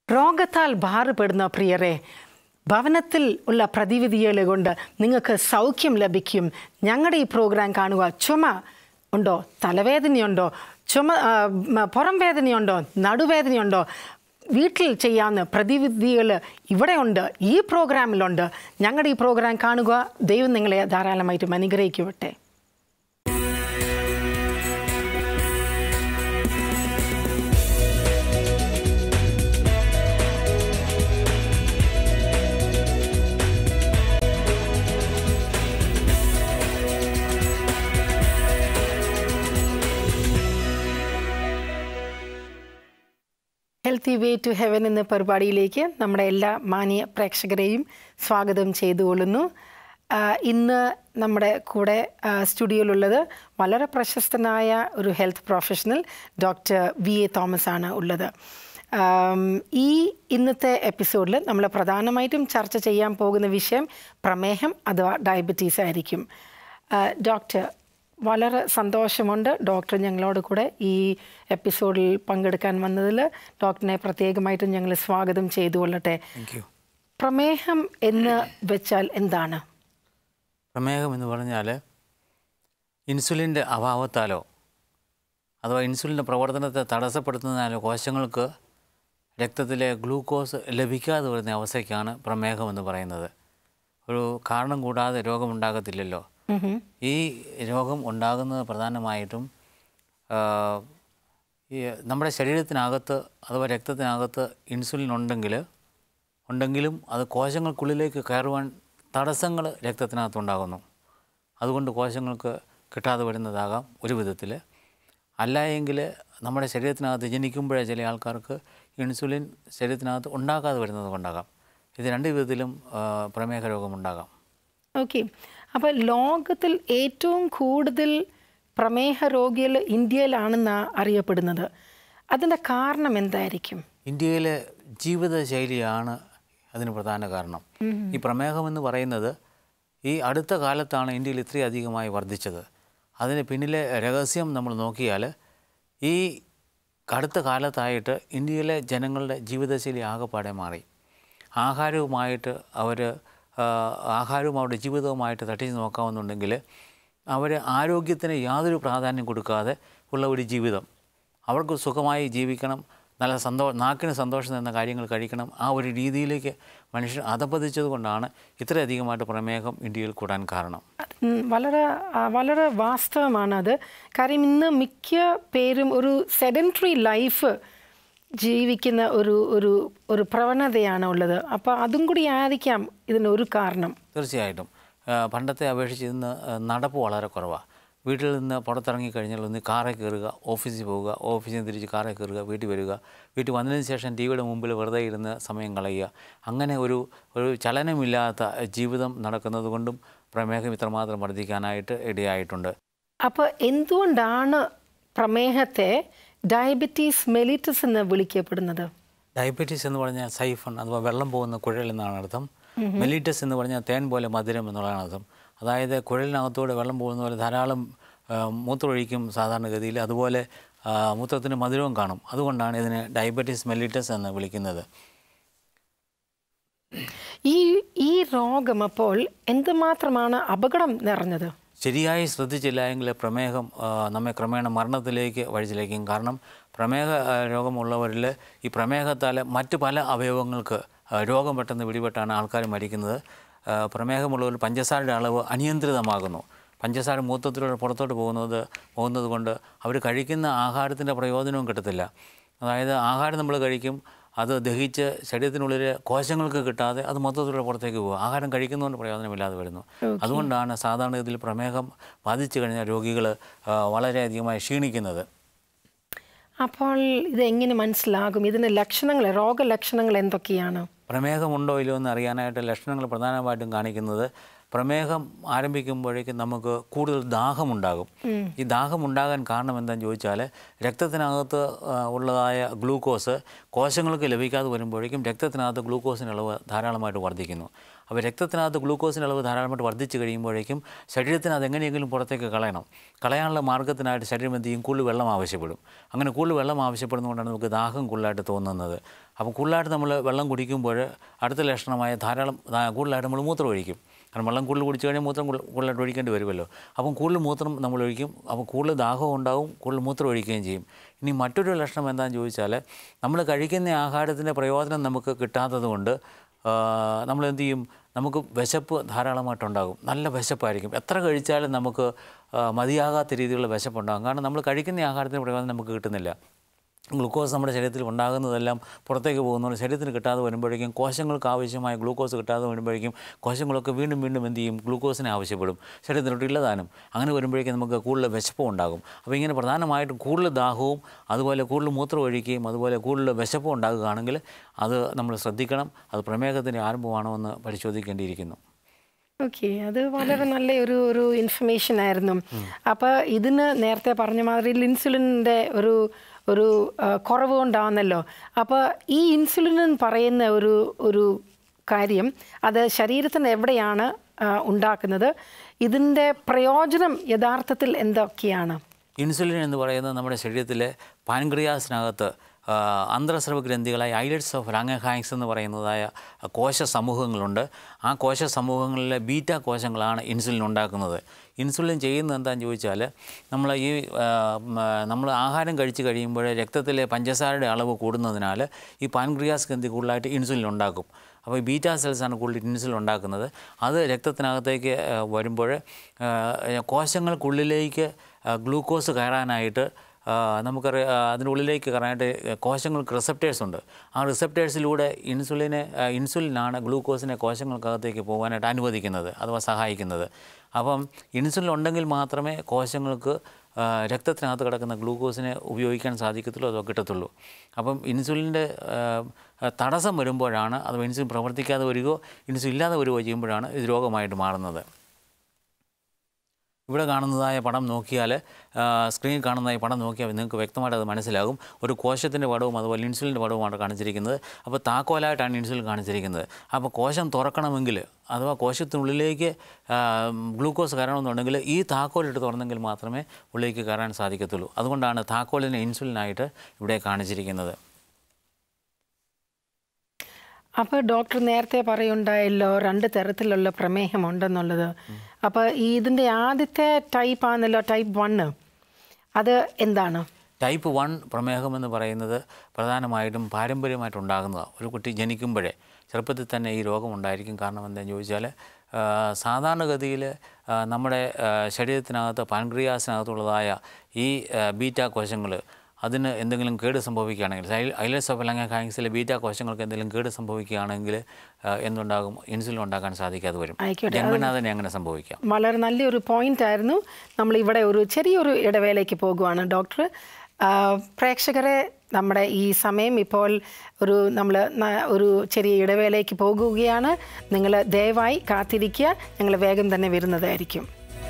രോഗത്താൽ ഭാരപ്പെടുന്ന പ്രിയരെ ഭവനത്തിൽ ഉള്ള പ്രതിവിധികളെ കൊണ്ട് നിങ്ങൾക്ക് സൗഖ്യം ലഭിക്കും ഞങ്ങളുടെ ഈ പ്രോഗ്രാം കാണുക ചുമ ഉണ്ടോ തലവേദനയുണ്ടോ ചുമ ആ, മ, പുറം വേദനയുണ്ടോ നടുവേദനയുണ്ടോ വീട്ടിൽ ചെയ്യാവുന്ന പ്രതിവിധികൾ ഇവിടെയുണ്ട് ഈ പ്രോഗ്രാമിലുണ്ട് ഞങ്ങളുടെ ഈ പ്രോഗ്രാം കാണുക ദൈവം നിങ്ങളെ ധാരാളമായിട്ടും അനുഗ്രഹിക്കട്ടെ ഹെൽത്തി വേ ടു ഹെവൻ എന്ന പരിപാടിയിലേക്ക് നമ്മുടെ എല്ലാ മാന്യ പ്രേക്ഷകരെയും സ്വാഗതം ചെയ്തുകൊള്ളുന്നു ആ, ഇന്ന് നമ്മുടെ കൂടെ ആ, സ്റ്റുഡിയോയിലുള്ളത് വളരെ പ്രശസ്തനായ ഒരു health professional doctor V A Thomas ആണ് ഉള്ളത് ആം, ഈ ഇന്നത്തെ എപ്പിസോഡിൽ നമ്മൾ പ്രധാനമായിട്ടും ചർച്ച ചെയ്യാൻ പോകുന്ന വിഷയം പ്രമേഹം അഥവാ ഡയബറ്റീസ് ആയിരിക്കും ആ, ഡോക്ടർ വളരെ സന്തോഷമുണ്ട് ഡോക്ടർ ഞങ്ങളോട് കൂടെ ഈ എപ്പിസോഡിൽ പങ്കെടുക്കാൻ വന്നതിൽ ഡോക്ടറിനെ പ്രത്യേകമായിട്ടും ഞങ്ങൾ സ്വാഗതം ചെയ്തു കൊള്ളട്ടെ താങ്ക് യു പ്രമേഹം എന്ന് വെച്ചാൽ എന്താണ് പ്രമേഹം എന്ന് പറഞ്ഞാൽ ഇൻസുലിൻ്റെ അഭാവത്താലോ അഥവാ ഇൻസുലിൻ്റെ പ്രവർത്തനത്തെ തടസ്സപ്പെടുത്തുന്നതിനാലോ കോശങ്ങൾക്ക് രക്തത്തിലെ ഗ്ലൂക്കോസ് ലഭിക്കാതെ വരുന്ന അവസ്ഥയ്ക്കാണ് പ്രമേഹം എന്ന് പറയുന്നത് ഒരു കാരണം കൂടാതെ രോഗമുണ്ടാകത്തില്ലല്ലോ ഉഹും. ഈ രോഗം ഉണ്ടാകുന്നത് പ്രധാനമായിട്ടും ആ, ഈ നമ്മുടെ ശരീരത്തിനകത്ത് അഥവാ രക്തത്തിനകത്ത് ഇൻസുലിൻ ഉണ്ടെങ്കിൽ ഉണ്ടെങ്കിലും അത് കോശങ്ങൾക്കുള്ളിലേക്ക് കയറുവാൻ തടസ്സങ്ങൾ രക്തത്തിനകത്ത് ഉണ്ടാകുന്നു അതുകൊണ്ട് കോശങ്ങൾക്ക് കിട്ടാതെ വരുന്നതാകാം ഒരു വിധത്തിൽ അല്ല എങ്കിൽ നമ്മുടെ ശരീരത്തിനകത്ത് ജനിക്കുമ്പോഴേ ചില ആൾക്കാർക്ക് ഇൻസുലിൻ ശരീരത്തിനകത്ത് ഉണ്ടാക്കാതെ വരുന്നത് കൊണ്ടാകാം ഇത് രണ്ട് വിധത്തിലും ആ, പ്രമേഹ രോഗമുണ്ടാകാം ഓക്കെ അപ്പോൾ ലോകത്തിൽ ഏറ്റവും കൂടുതൽ പ്രമേഹ രോഗികൾ ഇന്ത്യയിലാണെന്നാണ് അറിയപ്പെടുന്നത് അതിൻ്റെ കാരണം എന്തായിരിക്കും ഇന്ത്യയിലെ ജീവിതശൈലിയാണ് അതിന് പ്രധാന കാരണം ഈ പ്രമേഹം എന്ന് പറയുന്നത് ഈ അടുത്ത കാലത്താണ് ഇന്ത്യയിൽ ഇത്രയും അധികമായി വർദ്ധിച്ചത് അതിന് പിന്നിലെ രഹസ്യം നമ്മൾ നോക്കിയാൽ ഈ അടുത്ത കാലത്തായിട്ട് ഇന്ത്യയിലെ ജനങ്ങളുടെ ജീവിതശൈലി ആകെപ്പാടെ മാറി ആഹാരവുമായിട്ട് അവർ ആഹാരവും അവരുടെ ജീവിതവുമായിട്ട് തട്ടിച്ച് നോക്കാവുന്നുണ്ടെങ്കിൽ അവർ ആരോഗ്യത്തിന് യാതൊരു പ്രാധാന്യം കൊടുക്കാതെ ഉള്ള ഒരു ജീവിതം അവർക്ക് സുഖമായി ജീവിക്കണം നല്ല സന്തോ നാക്കിന് സന്തോഷം തരുന്ന കാര്യങ്ങൾ കഴിക്കണം ആ ഒരു രീതിയിലേക്ക് മനുഷ്യർ അധപ്പതിച്ചത് കൊണ്ടാണ് ഇത്രയധികമായിട്ട് പ്രമേഹം ഇന്ത്യയിൽ കൂടാൻ കാരണം ഉം, വളരെ ആ, വളരെ വാസ്തവമാണത് കാര്യം ഇന്ന് മിക്ക പേരും ഒരു സെഡൻറ്ററി ലൈഫ് ജീവിക്കുന്ന ഒരു ഒരു ഒരു പ്രവണതയാണ് ഉള്ളത് അപ്പോൾ അതും കൂടി ആയിരിക്കാം ഇതിനൊരു കാരണം തീർച്ചയായിട്ടും ആ, പണ്ടത്തെ അപേക്ഷിച്ച് ഇന്ന് ആ, നടപ്പ് വളരെ കുറവാണ് വീട്ടിൽ നിന്ന് പുറത്തിറങ്ങി കഴിഞ്ഞാൽ ഒന്ന് കാറിൽ കയറുക ഓഫീസിൽ പോവുക ഓഫീസിൽ നിന്ന് തിരിച്ച് കാറിൽ കയറുക വീട്ടിൽ വരിക വീട്ടിൽ വന്നതിന് ശേഷം ടി വിയുടെ മുമ്പിൽ വെറുതെ ഇരുന്ന് സമയം കളയുക അങ്ങനെ ഒരു ഒരു ചലനമില്ലാത്ത ജീവിതം നടക്കുന്നത് കൊണ്ടും പ്രമേഹം ഇത്രമാത്രം വർദ്ധിക്കാനായിട്ട് ഇടയായിട്ടുണ്ട് അപ്പോൾ എന്തുകൊണ്ടാണ് പ്രമേഹത്തെ ഡയബറ്റീസ് മെലിറ്റസ് എന്ന് വിളിക്കപ്പെടുന്നത് ഡയബറ്റീസ് എന്ന് പറഞ്ഞാൽ സൈഫൺ അഥവാ വെള്ളം പോകുന്ന കുഴൽ എന്നാണ് അർത്ഥം മെലിറ്റസ് എന്ന് പറഞ്ഞാൽ തേൻ പോലെ മധുരം എന്നുള്ളതാണ് അർത്ഥം അതായത് കുഴലിനകത്തൂടെ വെള്ളം പോകുന്ന പോലെ ധാരാളം ആ, മൂത്രമൊഴിക്കും സാധാരണഗതിയിൽ അതുപോലെ ആ, മൂത്രത്തിന് മധുരവും കാണും അതുകൊണ്ടാണ് ഇതിനെ ഡയബറ്റീസ് മെലിറ്റസ് എന്ന് വിളിക്കുന്നത് ഈ ഈ രോഗം അപ്പോൾ എന്തുമാത്രമാണ് അപകടം നിറഞ്ഞത് ശരിയായി ശ്രദ്ധിച്ചില്ല എങ്കിൽ പ്രമേഹം ആ, നമ്മെ ക്രമേണ മരണത്തിലേക്ക് വഴിച്ചിലേക്കും കാരണം പ്രമേഹ ആ, രോഗമുള്ളവരിൽ ഈ പ്രമേഹത്താൽ മറ്റ് പല അവയവങ്ങൾക്ക് ആ, രോഗം പെട്ടെന്ന് പിടിപെട്ടാണ് ആൾക്കാർ മരിക്കുന്നത് ആ, പ്രമേഹമുള്ളവരിൽ പഞ്ചസാരയുടെ അളവ് അനിയന്ത്രിതമാകുന്നു പഞ്ചസാര മൂത്രത്തിലൂടെ പുറത്തോട്ട് പോകുന്നത് പോകുന്നത് കൊണ്ട് അവർ കഴിക്കുന്ന ആഹാരത്തിൻ്റെ പ്രയോജനവും കിട്ടത്തില്ല അതായത് ആഹാരം നമ്മൾ കഴിക്കും അത് ദഹിച്ച് ശരീരത്തിനുള്ളിൽ കോശങ്ങൾക്ക് കിട്ടാതെ അത് മൊത്തത്തിലൂടെ പുറത്തേക്ക് പോകും ആഹാരം കഴിക്കുന്നതുകൊണ്ട് പ്രയോജനമില്ലാതെ വരുന്നു അതുകൊണ്ടാണ് സാധാരണ ഇതിൽ പ്രമേഹം ബാധിച്ചു കഴിഞ്ഞാൽ രോഗികൾ വളരെയധികമായി ക്ഷീണിക്കുന്നത് അപ്പോൾ ഇത് എങ്ങനെ മനസ്സിലാകും ഇതിന് ലക്ഷണങ്ങൾ രോഗലക്ഷണങ്ങൾ എന്തൊക്കെയാണ് പ്രമേഹമുണ്ടോ ഇല്ലയോ എന്ന് അറിയാനായിട്ട് ലക്ഷണങ്ങൾ പ്രധാനമായിട്ടും കാണിക്കുന്നത് പ്രമേഹം ആരംഭിക്കുമ്പോഴേക്കും നമുക്ക് കൂടുതൽ ദാഹമുണ്ടാകും ഈ ദാഹമുണ്ടാകാൻ കാരണം എന്താണെന്ന് ചോദിച്ചാൽ രക്തത്തിനകത്ത് ആ, ഉള്ളതായ ഗ്ലൂക്കോസ് കോശങ്ങൾക്ക് ലഭിക്കാതെ വരുമ്പോഴേക്കും രക്തത്തിനകത്ത് ഗ്ലൂക്കോസിൻ്റെ അളവ് ധാരാളമായിട്ട് വർദ്ധിക്കുന്നു അപ്പോൾ രക്തത്തിനകത്ത് ഗ്ലൂക്കോസിൻ്റെ അളവ് ധാരാളമായിട്ട് വർദ്ധിച്ചു കഴിയുമ്പോഴേക്കും ശരീരത്തിന് അത് എങ്ങനെയെങ്കിലും പുറത്തേക്ക് കളയണം കളയാനുള്ള മാർഗ്ഗത്തിനായിട്ട് ശരീരം എന്ത് ചെയ്യും കൂടുതൽ വെള്ളം ആവശ്യപ്പെടും അങ്ങനെ കൂടുതൽ വെള്ളം ആവശ്യപ്പെടുന്നതുകൊണ്ടാണ് നമുക്ക് ദാഹം കൂടുതലായിട്ട് തോന്നുന്നത് അപ്പോൾ കൂടുതലായിട്ട് നമ്മൾ വെള്ളം കുടിക്കുമ്പോൾ അടുത്ത ലക്ഷണമായ ധാരാളം ദാ- കൂടുതലായിട്ട് നമ്മൾ മൂത്രം ഒഴിക്കും കാരണം വെള്ളം കൂടുതൽ കുടിച്ചു കഴിഞ്ഞാൽ മൂത്രം കൂടുതൽ- കൂടുതലായിട്ട് ഒഴിക്കേണ്ടി വരുമല്ലോ അപ്പം കൂടുതൽ മൂത്രം നമ്മൾ ഒഴിക്കും അപ്പോൾ കൂടുതൽ ദാഹവും ഉണ്ടാവും കൂടുതൽ മൂത്രം ഒഴിക്കുകയും ചെയ്യും ഇനി മറ്റൊരു ലക്ഷണം എന്താണെന്ന് ചോദിച്ചാൽ നമ്മൾ കഴിക്കുന്ന ആഹാരത്തിൻ്റെ പ്രയോജനം നമുക്ക് കിട്ടാത്തത് കൊണ്ട് നമ്മൾ എന്ത് ചെയ്യും നമുക്ക് വിശപ്പ് ധാരാളമായിട്ടുണ്ടാകും നല്ല വിശപ്പായിരിക്കും എത്ര കഴിച്ചാലും നമുക്ക് ആ, മതിയാകാത്ത രീതിയിലുള്ള വിശപ്പുണ്ടാകും കാരണം നമ്മൾ കഴിക്കുന്ന ആഹാരത്തിന് പ്രയോജനം നമുക്ക് കിട്ടുന്നില്ല ഗ്ലൂക്കോസ് നമ്മുടെ ശരീരത്തിൽ ഉണ്ടാകുന്നതെല്ലാം പുറത്തേക്ക് പോകുന്നതുകൊണ്ട് ശരീരത്തിന് കിട്ടാതെ വരുമ്പോഴേക്കും കോശങ്ങൾക്ക് ആവശ്യമായ ഗ്ലൂക്കോസ് കിട്ടാതെ വരുമ്പോഴേക്കും കോശങ്ങളൊക്കെ വീണ്ടും വീണ്ടും എന്ത് ചെയ്യും ഗ്ലൂക്കോസിനെ ആവശ്യപ്പെടും ശരീരത്തിലോട്ട് ഇല്ലതാനും അങ്ങനെ വരുമ്പോഴേക്കും നമുക്ക് കൂടുതൽ വിശപ്പും ഉണ്ടാകും അപ്പോൾ ഇങ്ങനെ പ്രധാനമായിട്ടും കൂടുതൽ ദാഹവും അതുപോലെ കൂടുതൽ മൂത്രം ഒഴിക്കുകയും അതുപോലെ കൂടുതൽ വിശപ്പും ഉണ്ടാകുകയാണെങ്കിൽ അത് നമ്മൾ ശ്രദ്ധിക്കണം അത് പ്രമേഹത്തിൻ്റെ ആരംഭമാണോ എന്ന് പരിശോധിക്കേണ്ടിയിരിക്കുന്നു ഓക്കെ അത് വളരെ നല്ല ഒരു ഒരു ഇൻഫർമേഷൻ ആയിരുന്നു അപ്പോൾ ഇതിന് നേരത്തെ പറഞ്ഞ മാതിരി ഇൻസുലിൻ്റെ ഒരു ഒരു ആ, കുറവ് കൊണ്ടാവുന്നല്ലോ അപ്പോൾ ഈ ഇൻസുലിൻ എന്ന് പറയുന്ന ഒരു ഒരു കാര്യം അത് ശരീരത്തിന് എവിടെയാണ് ആ, ഉണ്ടാക്കുന്നത് ഇതിൻ്റെ പ്രയോജനം യഥാർത്ഥത്തിൽ എന്തൊക്കെയാണ് ഇൻസുലിൻ എന്ന് പറയുന്നത് നമ്മുടെ ശരീരത്തിലെ പാൻക്രിയാസിനകത്ത് ആ, അന്തർസ്രവ ഗ്രന്ഥികളായ ഐലറ്റ്സ് ഓഫ് ലാങ്ങഹാങ്സ് എന്ന് പറയുന്നതായ കോശ സമൂഹങ്ങളുണ്ട് ആ കോശ സമൂഹങ്ങളിലെ ബീറ്റ കോശങ്ങളാണ് ഇൻസുലിൻ ഉണ്ടാക്കുന്നത് ഇൻസുലിൻ ചെയ്യുന്നത് എന്താണെന്ന് ചോദിച്ചാൽ നമ്മൾ ഈ നമ്മൾ ആഹാരം കഴിച്ച് കഴിയുമ്പോൾ രക്തത്തിലെ പഞ്ചസാരയുടെ അളവ് കൂടുന്നതിനാൽ ഈ പാൻക്രിയാസ് ഗ്രന്ഥി കൂടുതലായിട്ട് ഇൻസുലിൻ ഉണ്ടാക്കും അപ്പോൾ ഈ ബീറ്റാ സെൽസാണ് കൂടുതൽ ഇൻസുലിൻ ഉണ്ടാക്കുന്നത് അത് രക്തത്തിനകത്തേക്ക് ആ, വരുമ്പോൾ ആ, കോശങ്ങൾക്കുള്ളിലേക്ക് ആ, ഗ്ലൂക്കോസ് കയറാനായിട്ട് ആ, നമുക്കറിയാം ആ, അതിനുള്ളിലേക്ക് കയറാനായിട്ട് കോശങ്ങൾക്ക് റിസപ്റ്റേഴ്സ് ഉണ്ട് ആ റിസപ്റ്റേഴ്സിലൂടെ ഇൻസുലിനെ ആ, ഇൻസുലിനാണ് ഗ്ലൂക്കോസിനെ കോശങ്ങൾക്കകത്തേക്ക് പോകാനായിട്ട് അനുവദിക്കുന്നത് അഥവാ സഹായിക്കുന്നത് അപ്പം ഇൻസുലിൻ ഉണ്ടെങ്കിൽ മാത്രമേ കോശങ്ങൾക്ക് ആ, രക്തത്തിനകത്ത് കിടക്കുന്ന ഗ്ലൂക്കോസിനെ ഉപയോഗിക്കാൻ സാധിക്കത്തുള്ളൂ അതോ കിട്ടത്തുള്ളൂ അപ്പം ഇൻസുലിൻ്റെ തടസ്സം വരുമ്പോഴാണ് അഥവാ ഇൻസുലിൻ പ്രവർത്തിക്കാതെ വരികയോ ഇൻസുലിൻ ഇല്ലാതെ വരികയോ ചെയ്യുമ്പോഴാണ് ഇത് രോഗമായിട്ട് മാറുന്നത് ഇവിടെ കാണുന്നതായ പടം നോക്കിയാൽ സ്ക്രീനിൽ കാണുന്നതായ പടം നോക്കിയാൽ നിങ്ങൾക്ക് വ്യക്തമായിട്ട് അത് മനസ്സിലാകും ഒരു കോശത്തിൻ്റെ പടവും അതുപോലെ ഇൻസുലിൻ്റെ പടവുമാണ് കാണിച്ചിരിക്കുന്നത് അപ്പോൾ താക്കോലായിട്ടാണ് ഇൻസുലിൻ കാണിച്ചിരിക്കുന്നത് അപ്പോൾ കോശം തുറക്കണമെങ്കിൽ അഥവാ കോശത്തിനുള്ളിലേക്ക് ആ, ഗ്ലൂക്കോസ് കയറണമെന്നുണ്ടെങ്കിൽ ഈ താക്കോലിട്ട് തുറന്നെങ്കിൽ മാത്രമേ ഉള്ളിലേക്ക് കയറാൻ സാധിക്കത്തുള്ളൂ അതുകൊണ്ടാണ് താക്കോലിനെ ഇൻസുലിനായിട്ട് ഇവിടെ കാണിച്ചിരിക്കുന്നത് അപ്പോൾ ഡോക്ടർ നേരത്തെ പറയുണ്ടായല്ലോ രണ്ട് തരത്തിലുള്ള പ്രമേഹം ഉണ്ടെന്നുള്ളത് അപ്പോൾ ഈ ഇതിൻ്റെ ആദ്യത്തെ ടൈപ്പ് ആണല്ലോ ടൈപ്പ് വണ്ണ് അത് എന്താണ് ടൈപ്പ് വൺ പ്രമേഹം എന്ന് പറയുന്നത് പ്രധാനമായിട്ടും പാരമ്പര്യമായിട്ട് ഉണ്ടാകുന്നതാണ് ഒരു കുട്ടി ജനിക്കുമ്പോഴേ ചെറുപ്പത്തിൽ തന്നെ ഈ രോഗം ഉണ്ടായിരിക്കും കാരണം എന്താണെന്ന് ചോദിച്ചാൽ ആ, സാധാരണഗതിയിൽ ആ, നമ്മുടെ ആ, ശരീരത്തിനകത്ത് പാൻക്രിയാസിനകത്തുള്ളതായ ഈ ബീറ്റ കോശങ്ങൾ അതിന് എന്തെങ്കിലും കേട് സംഭവിക്കുകയാണെങ്കിൽ ഐലസ് ഓഫ് ലങ്ങ കാങ്സിലെ ബീറ്റ കോശങ്ങൾക്ക് എന്തെങ്കിലും കേട് സംഭവിക്കുകയാണെങ്കിൽ ആ, എന്തുണ്ടാകും ഇൻസുലിൻ ഉണ്ടാക്കാൻ സാധിക്കാതെ വരും ആയിക്കോട്ടെ. ജന്മനാ തന്നെ അങ്ങനെ സംഭവിക്കാം വളരെ നല്ലൊരു പോയിന്റ് ആയിരുന്നു നമ്മൾ ഇവിടെ ഒരു ചെറിയൊരു ഇടവേളയ്ക്ക് പോകുവാണ് ഡോക്ടർ ആ, പ്രേക്ഷകരെ നമ്മുടെ ഈ സമയം ഇപ്പോൾ ഒരു നമ്മൾ ഒരു ചെറിയ ഇടവേളയ്ക്ക് പോകുകയാണ് നിങ്ങൾ ദയവായി കാത്തിരിക്കുക ഞങ്ങൾ വേഗം തന്നെ വരുന്നതായിരിക്കും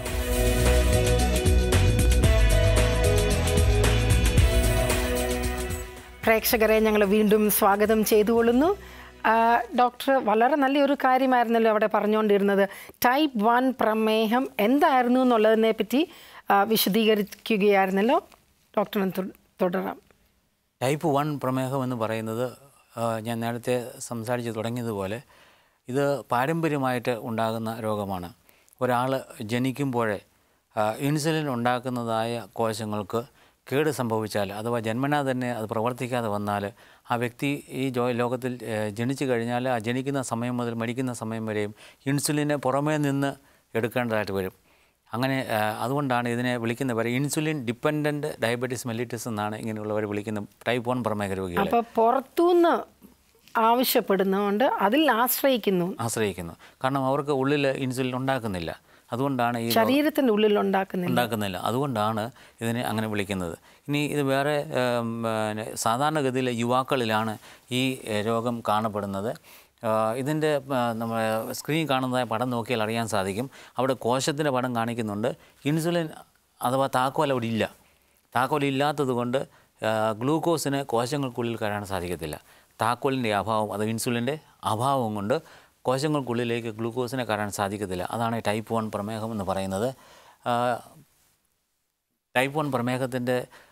പ്രേക്ഷകരെ ഞങ്ങൾ വീണ്ടും സ്വാഗതം ചെയ്തുകൊള്ളുന്നു ആ, ഡോക്ടർ വളരെ നല്ലൊരു കാര്യമായിരുന്നല്ലോ അവിടെ പറഞ്ഞുകൊണ്ടിരുന്നത് ടൈപ്പ് വൺ പ്രമേഹം എന്തായിരുന്നു എന്നുള്ളതിനെ പറ്റി ആ, വിശദീകരിക്കുകയായിരുന്നല്ലോ ഡോക്ടറിന് തു- തുടരാം ടൈപ്പ് വൺ പ്രമേഹം എന്ന് പറയുന്നത് ആ, ഞാൻ നേരത്തെ സംസാരിച്ച് തുടങ്ങിയതുപോലെ ഇത് പാരമ്പര്യമായിട്ട് ഉണ്ടാകുന്ന രോഗമാണ് ഒരാൾ ജനിക്കുമ്പോഴേ ആ, ഇൻസുലിൻ ഉണ്ടാക്കുന്നതായ കോശങ്ങൾക്ക് കേട് സംഭവിച്ചാൽ അഥവാ ജന്മനാ തന്നെ അത് പ്രവർത്തിക്കാതെ വന്നാൽ ആ വ്യക്തി ഈ ജോ ലോകത്തിൽ ഏ, ജനിച്ചു കഴിഞ്ഞാൽ ആ ജനിക്കുന്ന സമയം മുതൽ മരിക്കുന്ന സമയം വരെയും ഇൻസുലിനെ പുറമേ നിന്ന് എടുക്കേണ്ടതായിട്ട് വരും അങ്ങനെ ആ, അതുകൊണ്ടാണ് ഇതിനെ വിളിക്കുന്ന പേര് ഇൻസുലിൻ ഡിപ്പെൻഡൻറ്റ് ഡയബറ്റീസ് മെല്ലിറ്റസ് എന്നാണ് ഇങ്ങനെയുള്ളവർ വിളിക്കുന്ന ടൈപ്പ് വൺ പ്രമേഹ രോഗികളെ അപ്പോൾ പുറത്തുനിന്ന് ആവശ്യപ്പെടുന്നതുകൊണ്ട് അതിൽ ആശ്രയിക്കുന്നു ആശ്രയിക്കുന്നു കാരണം അവർക്ക് ഉള്ളിൽ ഇൻസുലിൻ ഉണ്ടാക്കുന്നില്ല അതുകൊണ്ടാണ് ഈ രോഗം ശരീരത്തിൻ്റെ ഉള്ളിൽ ഉണ്ടാക്കുന്നില്ല ഉണ്ടാക്കുന്നില്ല അതുകൊണ്ടാണ് ഇതിനെ അങ്ങനെ വിളിക്കുന്നത് ഇനി ഇത് വേറെ ഏം, പിന്നെ സാധാരണഗതിയിൽ യുവാക്കളിലാണ് ഈ ഏ, രോഗം കാണപ്പെടുന്നത് ഇതിൻ്റെ നമ്മുടെ സ്ക്രീൻ കാണുന്നതായ പടം നോക്കിയാൽ അറിയാൻ സാധിക്കും അവിടെ കോശത്തിൻ്റെ പടം കാണിക്കുന്നുണ്ട് ഇൻസുലിൻ അഥവാ താക്കോൽ അവിടെ ഇല്ല താക്കോൽ ഇല്ലാത്തത് കൊണ്ട് ആ, ഗ്ലൂക്കോസിന് കോശങ്ങൾക്കുള്ളിൽ കയറാൻ സാധിക്കത്തില്ല താക്കോലിൻ്റെ അഭാവം അത് ഇൻസുലിൻ്റെ അഭാവം കൊണ്ട് കോശങ്ങൾക്കുള്ളിലേക്ക് ഗ്ലൂക്കോസിനെ കയറാൻ സാധിക്കത്തില്ല അതാണ് ടൈപ്പ് വൺ പ്രമേഹം എന്ന് പറയുന്നത് ആ, ടൈപ്പ് വൺ പ്രമേഹത്തിൻ്റെ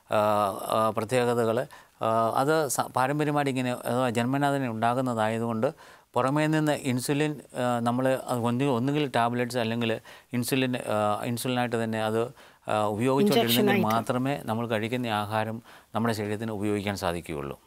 പ്രത്യേകതകൾ അത് സ- പാരമ്പര്യമായിട്ട് ഇങ്ങനെ അഥവാ ജന്മനാ തന്നെ ഉണ്ടാകുന്നതായതുകൊണ്ട് പുറമേ നിന്ന് ഇൻസുലിൻ നമ്മൾ ഒന്നുകിൽ ഒന്നുകിൽ ടാബ്ലറ്റ്സ് അല്ലെങ്കിൽ ഇൻസുലിൻ ആ, ഇൻസുലിനായിട്ട് തന്നെ അത് ആ, ഉപയോഗിച്ചുകൊണ്ടിരുന്നെങ്കിൽ മാത്രമേ നമ്മൾ കഴിക്കുന്ന ആഹാരം നമ്മുടെ ശരീരത്തിന് ഉപയോഗിക്കാൻ സാധിക്കുകയുള്ളൂ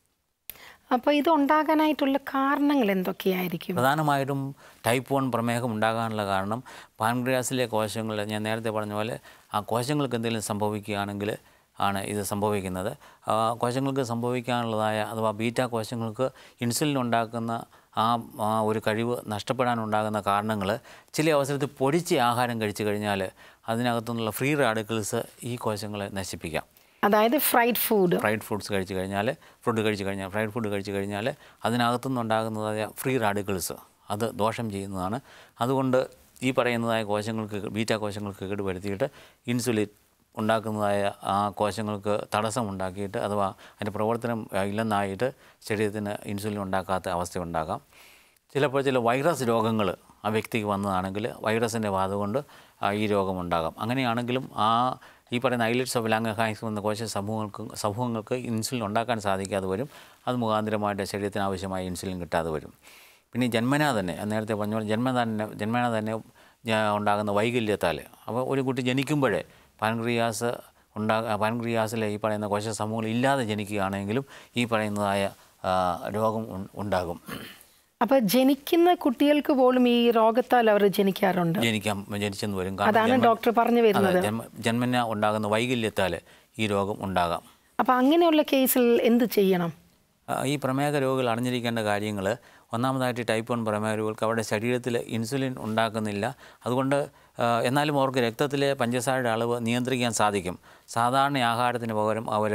അപ്പോൾ ഇത് ഉണ്ടാകാനായിട്ടുള്ള കാരണങ്ങൾ എന്തൊക്കെയായിരിക്കും പ്രധാനമായിട്ടും ടൈപ്പ് വൺ പ്രമേഹം ഉണ്ടാകാനുള്ള കാരണം പാൻക്രിയാസിലെ കോശങ്ങൾ ഞാൻ നേരത്തെ പറഞ്ഞ പോലെ ആ കോശങ്ങൾക്ക് എന്തെങ്കിലും സംഭവിക്കുകയാണെങ്കിൽ ആണ് ഇത് സംഭവിക്കുന്നത് ആ, കോശങ്ങൾക്ക് സംഭവിക്കാനുള്ളതായ അഥവാ ബീറ്റ കോശങ്ങൾക്ക് ഇൻസുലിൻ ഉണ്ടാക്കുന്ന ആ ആ ഒരു കഴിവ് നഷ്ടപ്പെടാനുണ്ടാകുന്ന കാരണങ്ങൾ ചില അവസരത്തിൽ പൊടിച്ച ആഹാരം കഴിച്ചു കഴിഞ്ഞാൽ അതിനകത്തുനിന്നുള്ള ഫ്രീ റാഡിക്കിൾസ് ഈ കോശങ്ങളെ നശിപ്പിക്കാം അതായത് ഫ്രൈഡ് ഫുഡ് ഫ്രൈഡ് ഫുഡ്സ് കഴിച്ച് കഴിഞ്ഞാൽ ഫുഡ് കഴിച്ച് കഴിഞ്ഞാൽ ഫ്രൈഡ് ഫുഡ് കഴിച്ച് കഴിഞ്ഞാൽ അതിനകത്തുനിന്നുണ്ടാകുന്നതായ ഫ്രീ റാഡിക്കിൾസ് അത് ദോഷം ചെയ്യുന്നതാണ് അതുകൊണ്ട് ഈ പറയുന്നതായ കോശങ്ങൾക്ക് ബീറ്റ കോശങ്ങൾക്ക് കേടുവരുത്തിയിട്ട് ഇൻസുലിൻ ഉണ്ടാക്കുന്നതായ ആ കോശങ്ങൾക്ക് തടസ്സമുണ്ടാക്കിയിട്ട് അഥവാ അതിൻ്റെ പ്രവർത്തനം ആ, ഇല്ലെന്നായിട്ട് ശരീരത്തിന് ഇൻസുലിൻ ഉണ്ടാക്കാത്ത അവസ്ഥ ഉണ്ടാകാം ചിലപ്പോൾ ചില വൈറസ് രോഗങ്ങൾ ആ വ്യക്തിക്ക് വന്നതാണെങ്കിൽ വൈറസിൻ്റെ ബാധ കൊണ്ട് ആ, ഈ രോഗമുണ്ടാകാം അങ്ങനെയാണെങ്കിലും ആ ഈ പറയുന്ന ഐലറ്റ്സ് ഓഫ് ലാംഗഹാൻസ് എന്ന കോശ സമൂഹങ്ങൾക്ക് സമൂഹങ്ങൾക്ക് ഇൻസുലിൻ ഉണ്ടാക്കാൻ സാധിക്കാതെ വരും അത് മുഖാന്തരമായിട്ട് ശരീരത്തിന് ആവശ്യമായ ഇൻസുലിൻ കിട്ടാതെ വരും പിന്നെ ഈ ജന്മനാ തന്നെ ഞാൻ നേരത്തെ പറഞ്ഞ പോലെ ജന്മനാ തന്നെ ജന്മനാ തന്നെ ഞാ- ഉണ്ടാകുന്ന വൈകല്യത്താൽ അപ്പോൾ ഒരു കുട്ടി ജനിക്കുമ്പോഴേ പാൻക്രിയാസ് ഉണ്ടാ പാൻക്രിയാസിലെ ഈ പറയുന്ന കോശ സമൂഹങ്ങൾ ഇല്ലാതെ ജനിക്കുകയാണെങ്കിലും ഈ പറയുന്നതായ ആ, രോഗം ഉൺ- ഉണ്ടാകും അപ്പോൾ ജനിക്കുന്ന കുട്ടികൾക്ക് പോലും ഈ രോഗത്താൽ അവർ ജനിക്കാറുണ്ട് ജനിക്കാൻ ജനിച്ചെന്ന് വരും അതാണ് ജന്മ- ഡോക്ടർ പറഞ്ഞു വരുന്നത് അതെ ജന്മ ജന്മന ഉണ്ടാകുന്ന വൈകല്യത്താൽ ഈ രോഗം ഉണ്ടാകാം അപ്പോൾ അങ്ങനെയുള്ള കേസിൽ എന്ത് ചെയ്യണം ആ, ഈ പ്രമേഹ രോഗികൾ അറിഞ്ഞിരിക്കേണ്ട കാര്യങ്ങൾ ഒന്നാമതായിട്ട് ടൈപ്പ് വൺ പ്രമേഹ രോഗികൾക്ക് അവരുടെ ശരീരത്തിൽ ഇൻസുലിൻ ഉണ്ടാക്കുന്നില്ല അതുകൊണ്ട് ആ, എന്നാലും അവർക്ക് രക്തത്തിലെ പഞ്ചസാരയുടെ അളവ് നിയന്ത്രിക്കാൻ സാധിക്കും സാധാരണ ആഹാരത്തിന് പകരം അവർ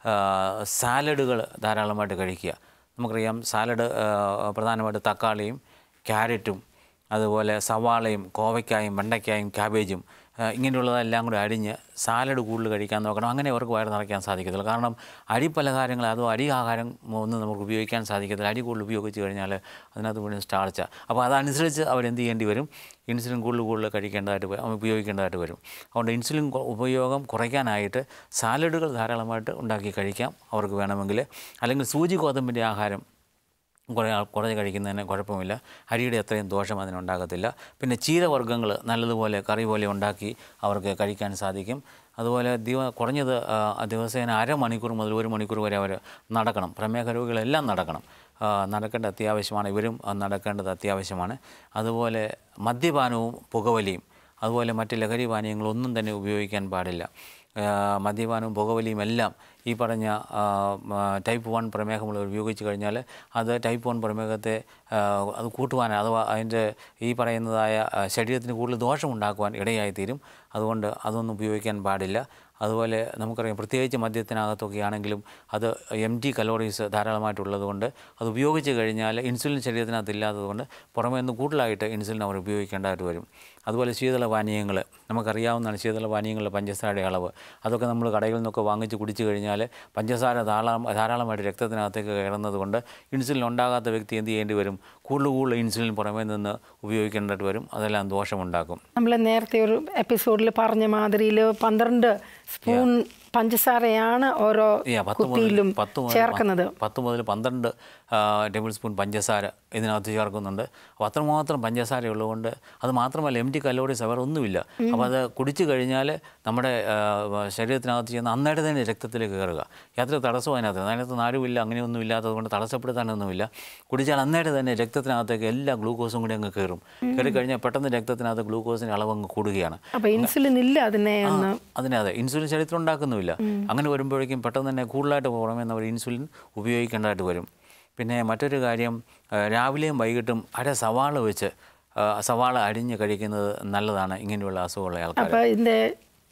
സാലഡുകൾ ധാരാളമായിട്ട് കഴിക്കുക നമുക്കറിയാം സാലഡ് ആ, പ്രധാനമായിട്ട് തക്കാളിയും ക്യാരറ്റും അതുപോലെ സവാളയും കോവയ്ക്കായും വെണ്ടയ്ക്കായും ക്യാബേജും ആ, ഇങ്ങനെയുള്ളതെല്ലാം കൂടി അരിഞ്ഞ് സാലഡ് കൂടുതൽ കഴിക്കാൻ നോക്കണം അങ്ങനെ അവർക്ക് വയറ് നിറയ്ക്കാൻ സാധിക്കത്തില്ല കാരണം അരി പലഹാരങ്ങൾ അതോ അരി ആഹാരം ഒന്നും നമുക്ക് ഉപയോഗിക്കാൻ സാധിക്കത്തില്ല അരി കൂടുതൽ ഉപയോഗിച്ച് കഴിഞ്ഞാൽ അതിനകത്ത് വീണ്ടും സ്റ്റാർച്ച അപ്പോൾ അതനുസരിച്ച് അവരെന്ത് ചെയ്യേണ്ടി വരും ഇൻസുലിൻ കൂടുതൽ കൂടുതൽ കഴിക്കേണ്ടതായിട്ട് വരും ഉപയോഗിക്കേണ്ടതായിട്ട് വരും അതുകൊണ്ട് ഇൻസുലിൻ കൊ- ഉപയോഗം കുറയ്ക്കാനായിട്ട് സാലഡുകൾ ധാരാളമായിട്ട് ഉണ്ടാക്കി കഴിക്കാം അവർക്ക് വേണമെങ്കിൽ അല്ലെങ്കിൽ സൂചി ഗോതമ്പിൻ്റെ ആഹാരം കുറേ ആൾ കുറേ കഴിക്കുന്നതിന് കുഴപ്പമില്ല അരിയുടെ അത്രയും ദോഷം അതിനുണ്ടാകത്തില്ല പിന്നെ ചീരവർഗ്ഗങ്ങൾ നല്ലതുപോലെ കറി പോലെ ഉണ്ടാക്കി അവർക്ക് കഴിക്കാൻ സാധിക്കും അതുപോലെ ദിവ കുറഞ്ഞത് ആ, ദിവസേന അരമണിക്കൂർ മുതൽ ഒരു മണിക്കൂർ വരെ അവർ നടക്കണം പ്രമേഹ രോഗികളെല്ലാം നടക്കണം ആ, നടക്കേണ്ട അത്യാവശ്യമാണ് ഇവരും ആ, നടക്കേണ്ടത് അത്യാവശ്യമാണ് അതുപോലെ മദ്യപാനവും പുകവലിയും അതുപോലെ മറ്റ് ലഹരി പാനീയങ്ങളൊന്നും തന്നെ ഉപയോഗിക്കാൻ പാടില്ല ആ, മദ്യപാനവും പുകവലിയും എല്ലാം ഈ പറഞ്ഞ ആ, മ, ടൈപ്പ് വൺ പ്രമേഹമുള്ളവർ ഉപയോഗിച്ച് കഴിഞ്ഞാൽ അത് ടൈപ്പ് വൺ പ്രമേഹത്തെ ആ, അത് കൂട്ടുവാൻ അഥവാ അതിൻ്റെ ഈ പറയുന്നതായ ആ, ശരീരത്തിന് കൂടുതൽ ദോഷമുണ്ടാക്കുവാൻ ഇടയായിത്തീരും അതുകൊണ്ട് അതൊന്നും ഉപയോഗിക്കാൻ പാടില്ല അതുപോലെ നമുക്കറിയാം പ്രത്യേകിച്ച് മദ്യത്തിനകത്തൊക്കെ ആണെങ്കിലും അത് എം ടി കലോറീസ് ധാരാളമായിട്ടുള്ളത് കൊണ്ട് അത് ഉപയോഗിച്ച് കഴിഞ്ഞാൽ ഇൻസുലിൻ ശരീരത്തിനകത്ത് ഇല്ലാത്തതുകൊണ്ട് പുറമേ നിന്ന് കൂടുതലായിട്ട് ഇൻസുലിൻ അവർ ഉപയോഗിക്കേണ്ടതായിട്ട് വരും അതുപോലെ ശീതള പാനീയങ്ങൾ നമുക്കറിയാവുന്നതാണ് ശീതള പാനീയങ്ങളുടെ പഞ്ചസാരയുടെ അളവ് അതൊക്കെ നമ്മൾ കടയിൽ നിന്നൊക്കെ വാങ്ങിച്ച് കുടിച്ചു കഴിഞ്ഞാൽ പഞ്ചസാര ധാരാളം ധാരാളമായിട്ട് രക്തത്തിനകത്തേക്ക് കയറുന്നത് കൊണ്ട് ഇൻസുലിൻ ഉണ്ടാകാത്ത വ്യക്തി എന്ത് ചെയ്യേണ്ടി വരും കൂടുതൽ കൂടുതൽ ഇൻസുലിൻ പുറമേ നിന്ന് ഉപയോഗിക്കേണ്ടതായിട്ട് വരും അതെല്ലാം ദോഷമുണ്ടാക്കും നമ്മൾ നേരത്തെ ഒരു എപ്പിസോഡിൽ പറഞ്ഞ മാതിരിയിൽ പന്ത്രണ്ട് സ്പൂൺ പഞ്ചസാരയാണ് ഓരോ Yeah, പത്ത് മുതൽ കുപ്പിയിലും പത്ത് മുതൽ ചേർക്കുന്നത് പത്ത് മുതൽ പന്ത്രണ്ട് ടേബിൾ സ്പൂൺ പഞ്ചസാര ഇതിനകത്ത് ചേർക്കുന്നുണ്ട് അപ്പോൾ അത്രമാത്രം പഞ്ചസാര ഉള്ളതുകൊണ്ട് അത് മാത്രമല്ല എം ടി കലോറീസ് അവർ ഒന്നുമില്ല അപ്പോൾ അത് കുടിച്ചു കഴിഞ്ഞാൽ നമ്മുടെ ആ, ശരീരത്തിനകത്ത് ചെയ്യുന്ന അന്നേരം തന്നെ രക്തത്തിലേക്ക് കയറുക യാതൊരു തടസ്സവും അതിനകത്ത് അതിനകത്ത് നാരുമില്ല അങ്ങനെയൊന്നും ഇല്ലാത്തത് കൊണ്ട് തടസ്സപ്പെടുത്താനൊന്നുമില്ല കുടിച്ചാൽ അന്നേരം തന്നെ രക്തത്തിനകത്തേക്ക് എല്ലാ ഗ്ലൂക്കോസും കൂടി അങ്ങ് കയറും കയറി കഴിഞ്ഞാൽ പെട്ടെന്ന് രക്തത്തിനകത്ത് ഗ്ലൂക്കോസിൻ്റെ അളവ് അങ്ങ് കൂടുകയാണ് അപ്പോൾ ഇൻസുലിൻ ഇല്ല അതിനെ ഒന്ന് അതിനെ അതെ ഇൻസുലിൻ ശരീരത്തിൽ ഉണ്ടാക്കുന്നുമില്ല അങ്ങനെ വരുമ്പോഴേക്കും പെട്ടെന്ന് തന്നെ കൂടുതലായിട്ട് പുറമേ നിന്ന് അവർ ഇൻസുലിൻ ഉപയോഗിക്കേണ്ടതായിട്ട് വരും പിന്നെ മറ്റൊരു കാര്യം ആ, രാവിലെയും വൈകിട്ടും അര സവാള വെച്ച് ആ, സവാള അരിഞ്ഞ് കഴിക്കുന്നത് നല്ലതാണ് ഇങ്ങനെയുള്ള അസുഖമുള്ള ആൾക്കാർ അപ്പോൾ ഇതിൻ്റെ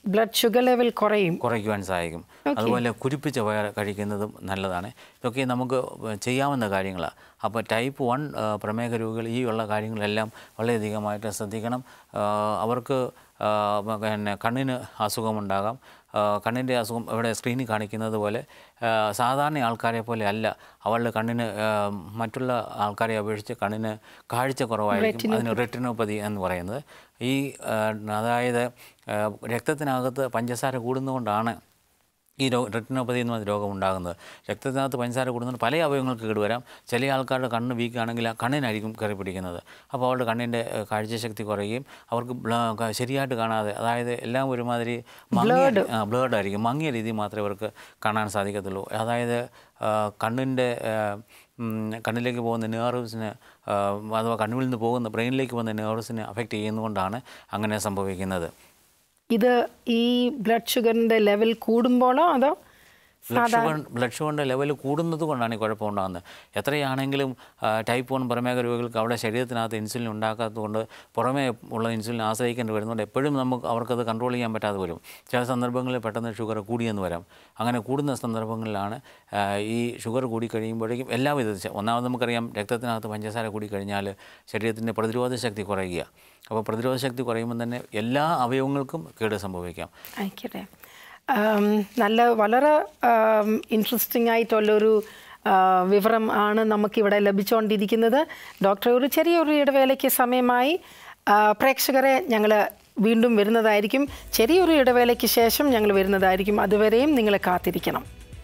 ബ്ലഡ് ഷുഗർ ലെവൽ കുറയും കുറയ്ക്കുവാൻ സഹായിക്കും അതുപോലെ കുരിപ്പിച്ച വയർ കഴിക്കുന്നതും നല്ലതാണ് ഇതൊക്കെ നമുക്ക് ചെയ്യാവുന്ന കാര്യങ്ങളാണ് അപ്പോൾ ടൈപ്പ് വൺ പ്രമേഹ രോഗികൾ ഈ ഉള്ള കാര്യങ്ങളെല്ലാം വളരെയധികമായിട്ട് ശ്രദ്ധിക്കണം ആ, അവർക്ക് ആ, പിന്നെ കണ്ണിന് അസുഖമുണ്ടാകാം ആ, കണ്ണിൻ്റെ അസുഖം ഇവിടെ സ്ക്രീനിൽ കാണിക്കുന്നത് പോലെ ആ, സാധാരണ ആൾക്കാരെ പോലെ അല്ല അവളുടെ കണ്ണിന് ആ, മറ്റുള്ള ആൾക്കാരെ അപേക്ഷിച്ച് കണ്ണിന് കാഴ്ച കുറവായിരിക്കും അതിന് റെറ്റിനോപ്പതി എന്ന് പറയുന്നത് ഈ ആ, അതായത് ആ, രക്തത്തിനകത്ത് പഞ്ചസാര കൂടുന്നതുകൊണ്ടാണ് ഈ രോ റെറ്റിനോപ്പതി എന്ന് പറഞ്ഞ രോഗം ഉണ്ടാകുന്നത് രക്തത്തിനകത്ത് പഞ്ചസാര കൂടുന്നതുകൊണ്ട് പല അവയവങ്ങൾക്ക് കേടുവരാം ചില ആൾക്കാരുടെ കണ്ണ് വീക്കാണെങ്കിൽ ആ കണ്ണിനായിരിക്കും കയറി പിടിക്കുന്നത് അപ്പോൾ അവരുടെ കണ്ണിൻ്റെ ഏഹ്, കാഴ്ചശക്തി കുറയുകയും അവർക്ക് ബ്ല- ക- ശരിയായിട്ട് കാണാതെ അതായത് എല്ലാം ഒരുമാതിരി മങ്ങിയ ആ, ബ്ലേഡ് ആയിരിക്കും മങ്ങിയ രീതിയിൽ മാത്രമേ അവർക്ക് കാണാൻ സാധിക്കത്തുള്ളൂ അതായത് ആ, കണ്ണിൻ്റെ ആ, ഉം, കണ്ണിലേക്ക് പോകുന്ന നെർവ്സിന് അഥവാ കണ്ണിൽ നിന്ന് പോകുന്ന ബ്രെയിനിലേക്ക് പോകുന്ന നെർവ്സിനെ അഫക്റ്റ് ചെയ്യുന്നതുകൊണ്ടാണ് അങ്ങനെ സംഭവിക്കുന്നത് ഇത് ഈ ബ്ലഡ് ഷുഗറിന്റെ ലെവൽ കൂടുമ്പോഴോ അതോ ബ്ലഡ് ഷുഗർ ബ്ലഡ് ഷുഗറിൻ്റെ ലെവൽ കൂടുന്നത് കൊണ്ടാണ് ഈ കുഴപ്പമുണ്ടാകുന്നത് എത്രയാണെങ്കിലും ആ, ടൈപ്പ് വൺ പ്രമേഹ രോഗികൾക്ക് അവിടെ ശരീരത്തിനകത്ത് ഇൻസുലിൻ ഉണ്ടാക്കാത്തതുകൊണ്ട് പുറമേ ഉള്ള ഇൻസുലിൻ ആശ്രയിക്കേണ്ടി വരുന്നതുകൊണ്ട് എപ്പോഴും നമുക്ക് അവർക്കത് കൺട്രോൾ ചെയ്യാൻ പറ്റാതെ വരും ചില സന്ദർഭങ്ങളിൽ പെട്ടെന്ന് ഷുഗർ കൂടിയെന്ന് വരാം അങ്ങനെ കൂടുന്ന സന്ദർഭങ്ങളിലാണ് ആ, ഈ ഷുഗർ കൂടി കഴിയുമ്പോഴേക്കും എല്ലാവിധ ച- ഒന്നാമത് നമുക്കറിയാം രക്തത്തിനകത്ത് പഞ്ചസാര കൂടി കഴിഞ്ഞാൽ ശരീരത്തിൻ്റെ പ്രതിരോധ ശക്തി കുറയുക അപ്പോൾ പ്രതിരോധ ശക്തി കുറയുമ്പോൾ തന്നെ എല്ലാ അവയവങ്ങൾക്കും കേട് സംഭവിക്കാം ആയിക്കോട്ടെ ആം, നല്ല വളരെ ഇൻട്രസ്റ്റിംഗ് ആയിട്ടുള്ളൊരു ആ, വിവരം ആണ് നമുക്കിവിടെ ലഭിച്ചുകൊണ്ടിരിക്കുന്നത് ഡോക്ടർ ഒരു ചെറിയൊരു ഇടവേളയ്ക്ക് സമയമായി ആ, പ്രേക്ഷകരെ ഞങ്ങൾ വീണ്ടും വരുന്നതായിരിക്കും ചെറിയൊരു ഇടവേളയ്ക്ക് ശേഷം ഞങ്ങൾ വരുന്നതായിരിക്കും അതുവരെയും നിങ്ങൾ കാത്തിരിക്കണം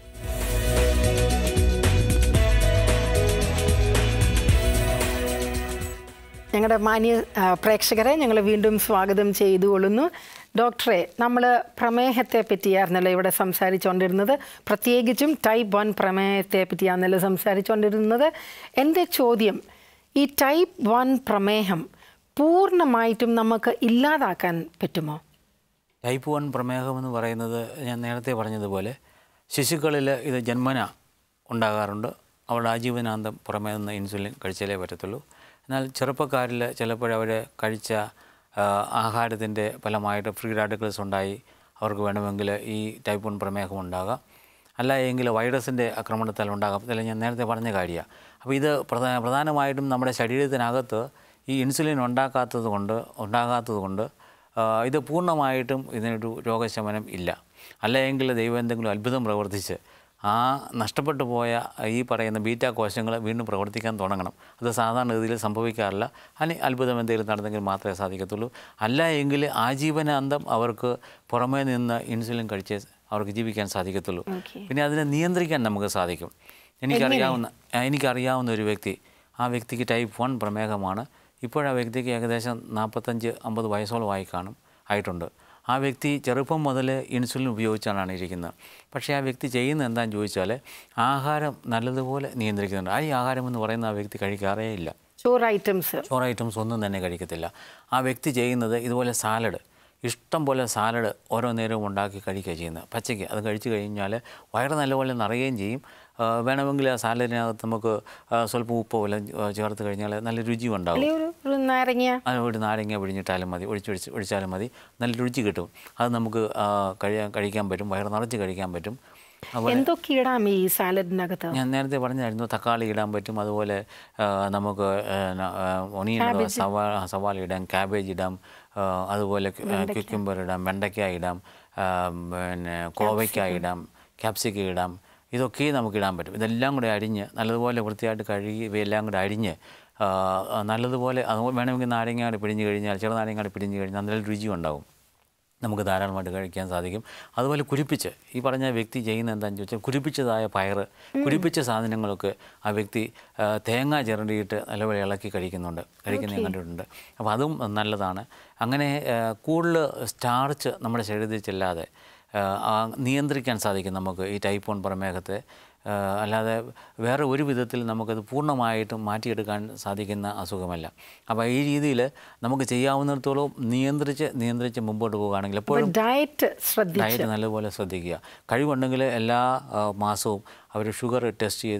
ഞങ്ങളുടെ മാന്യ ആ, പ്രേക്ഷകരെ ഞങ്ങൾ വീണ്ടും സ്വാഗതം ചെയ്തുകൊള്ളുന്നു ഡോക്ടറെ നമ്മൾ പ്രമേഹത്തെ പറ്റിയായിരുന്നല്ലോ ഇവിടെ സംസാരിച്ചുകൊണ്ടിരുന്നത് പ്രത്യേകിച്ചും ടൈപ്പ് വൺ പ്രമേഹത്തെ പറ്റിയാണല്ലോ സംസാരിച്ചുകൊണ്ടിരുന്നത് എൻ്റെ ചോദ്യം ഈ ടൈപ്പ് വൺ പ്രമേഹം പൂർണ്ണമായിട്ടും നമുക്ക് ഇല്ലാതാക്കാൻ പറ്റുമോ ടൈപ്പ് വൺ പ്രമേഹം എന്ന് പറയുന്നത് ഞാൻ നേരത്തെ പറഞ്ഞതുപോലെ ശിശുക്കളിൽ ഇത് ജന്മന ഉണ്ടാകാറുണ്ട് അവരുടെ ആജീവനാന്തം പുറമേ നിന്ന് ഇൻസുലിൻ കഴിച്ചാലേ പറ്റത്തുള്ളൂ എന്നാൽ ചെറുപ്പക്കാരിൽ ചിലപ്പോഴവർ കഴിച്ച ആഹാരത്തിൻ്റെ ഫലമായിട്ട് ഫ്രീ റാഡിക്കൽസ് ഉണ്ടായി അവർക്ക് വേണമെങ്കിൽ ഈ ടൈപ്പ് വൺ പ്രമേഹം ഉണ്ടാകാം അല്ല എങ്കിൽ വൈറസിൻ്റെ ആക്രമണത്താൽ ഉണ്ടാകാം ഇതെല്ലാം ഞാൻ നേരത്തെ പറഞ്ഞ കാര്യമാണ് അപ്പോൾ ഇത് പ്രധാന പ്രധാനമായിട്ടും നമ്മുടെ ശരീരത്തിനകത്ത് ഈ ഇൻസുലിൻ ഉണ്ടാക്കാത്തത് കൊണ്ട് ഉണ്ടാകാത്തത് കൊണ്ട് ആ, ഇത് പൂർണ്ണമായിട്ടും ഇതിനൊരു രോഗശമനം ഇല്ല അല്ലെങ്കിൽ ദൈവം എന്തെങ്കിലും അത്ഭുതം പ്രവർത്തിച്ച് ആ നഷ്ടപ്പെട്ടു പോയ ഈ പറയുന്ന ബീറ്റ കോശങ്ങൾ വീണ്ടും പ്രവർത്തിക്കാൻ തുടങ്ങണം അത് സാധാരണ രീതിയിൽ സംഭവിക്കാറില്ല അതിന് അത്ഭുതം എന്തെങ്കിലും നടന്നെങ്കിൽ മാത്രമേ സാധിക്കത്തുള്ളൂ അല്ല എങ്കിൽ ആജീവനാന്തം അവർക്ക് പുറമേ നിന്ന് ഇൻസുലിൻ കഴിച്ച് അവർക്ക് ജീവിക്കാൻ സാധിക്കത്തുള്ളൂ ഓക്കെ പിന്നെ അതിനെ നിയന്ത്രിക്കാൻ നമുക്ക് സാധിക്കും എനിക്കറിയാവുന്ന ആ, എനിക്കറിയാവുന്ന ഒരു വ്യക്തി ആ വ്യക്തിക്ക് ടൈപ്പ് വൺ പ്രമേഹമാണ് ഇപ്പോഴാ വ്യക്തിക്ക് ഏകദേശം നാൽപ്പത്തഞ്ച് അമ്പത് വയസ്സോളമായി കാണും ആയിട്ടുണ്ട് ആ വ്യക്തി ചെറുപ്പം മുതൽ ഇൻസുലിൻ ഉപയോഗിച്ചാണ് ഇരിക്കുന്നത് പക്ഷേ ആ വ്യക്തി ചെയ്യുന്നത് എന്താണെന്ന് ചോദിച്ചാൽ ആഹാരം നല്ലതുപോലെ നിയന്ത്രിക്കുന്നുണ്ട് ആ ഈ ആഹാരം എന്ന് പറയുന്ന ആ വ്യക്തി കഴിക്കാറേ ഇല്ല ചോറ് ഐറ്റംസ് ചോറ് ഐറ്റംസ് ഒന്നും തന്നെ കഴിക്കത്തില്ല ആ വ്യക്തി ചെയ്യുന്നത് ഇതുപോലെ സാലഡ് ഇഷ്ടം പോലെ സാലഡ് ഓരോ നേരവും ഉണ്ടാക്കി കഴിക്കുക ചെയ്യുന്നത് പച്ചയ്ക്ക് അത് കഴിച്ചു കഴിഞ്ഞാൽ വയറ് നല്ലപോലെ നിറയുകയും ചെയ്യും ആ, വേണമെങ്കിൽ ആ സാലഡിനകത്ത് നമുക്ക് ആ, സ്വല്പം ഉപ്പോ വല്ലതും ആ, ചേർത്ത് കഴിഞ്ഞാൽ നല്ല രുചിയും ഉണ്ടാവും അല്ലെങ്കിൽ ഒരു ഒരു നാരങ്ങ അത് ഒരു നാരങ്ങ പിഴിഞ്ഞിട്ടാലും മതി ഒഴിച്ചൊഴിച്ച് ഒഴിച്ചാലും മതി നല്ല രുചി കിട്ടും അത് നമുക്ക് ആ, കഴിയാൻ കഴിക്കാൻ പറ്റും വയറ് നിറച്ച് കഴിക്കാൻ പറ്റും അപ്പോൾ എന്തൊക്കെ ഇടാം ഈ സാലഡിനകത്ത് ഞാൻ നേരത്തെ പറഞ്ഞായിരുന്നു തക്കാളി ഇടാൻ പറ്റും അതുപോലെ ആ, നമുക്ക് ഒണിയൻ സവാള സവാള ഇടാം ക്യാബേജ് ഇടാം ആ, അതുപോലെ ക്യുക്കുംബർ ഇടാം വെണ്ടയ്ക്ക ഇടാം ആ, പിന്നെ കോവയ്ക്ക ഇടാം ക്യാപ്സിക്ക ഇടാം ഇതൊക്കെ നമുക്ക് ഇടാൻ പറ്റും ഇതെല്ലാം കൂടെ അരിഞ്ഞ് നല്ലതുപോലെ വൃത്തിയായിട്ട് കഴുകി ഇവയെല്ലാം കൂടെ അരിഞ്ഞ് ആ, നല്ലതുപോലെ അതുപോലെ വേണമെങ്കിൽ നാരങ്ങാട് പിഴിഞ്ഞ് കഴിഞ്ഞാൽ ചെറു നാരങ്ങാട് പിഴിഞ്ഞ് കഴിഞ്ഞാൽ നല്ല രുചിയും ഉണ്ടാവും നമുക്ക് ധാരാളമായിട്ട് കഴിക്കാൻ സാധിക്കും അതുപോലെ കുരിപ്പിച്ച് ഈ പറഞ്ഞ വ്യക്തി ചെയ്യുന്ന എന്താണെന്ന് ചോദിച്ചാൽ കുരിപ്പിച്ചതായ പയറ് കുരിപ്പിച്ച സാധനങ്ങളൊക്കെ ആ വ്യക്തി ആ, തേങ്ങ ചിരണ്ടിയിട്ട് നല്ലപോലെ ഇളക്കി കഴിക്കുന്നുണ്ട് കഴിക്കുന്ന ഞാൻ കണ്ടിട്ടുണ്ട് അപ്പോൾ അതും നല്ലതാണ് അങ്ങനെ ആ, കൂടുതൽ സ്റ്റാർച്ച് നമ്മുടെ ശരീരത്തിൽ ചെല്ലാതെ ആ, ആ, നിയന്ത്രിക്കാൻ സാധിക്കും നമുക്ക് ഈ ടൈപ്പ് വൺ പ്രമേഹത്തെ ആ, അല്ലാതെ വേറെ ഒരു വിധത്തിൽ നമുക്കത് പൂർണ്ണമായിട്ടും മാറ്റിയെടുക്കാൻ സാധിക്കുന്ന അസുഖമല്ല അപ്പോൾ ഈ രീതിയിൽ നമുക്ക് ചെയ്യാവുന്നിടത്തോളം നിയന്ത്രിച്ച് നിയന്ത്രിച്ച് മുമ്പോട്ട് പോവുകയാണെങ്കിൽ എപ്പോഴും ഡയറ്റ് ശ്രദ്ധി ഡയറ്റ് നല്ലപോലെ ശ്രദ്ധിക്കുക കഴിവുണ്ടെങ്കിൽ എല്ലാ ആ, മാസവും അവർ ഷുഗർ ടെസ്റ്റ് ചെയ്ത്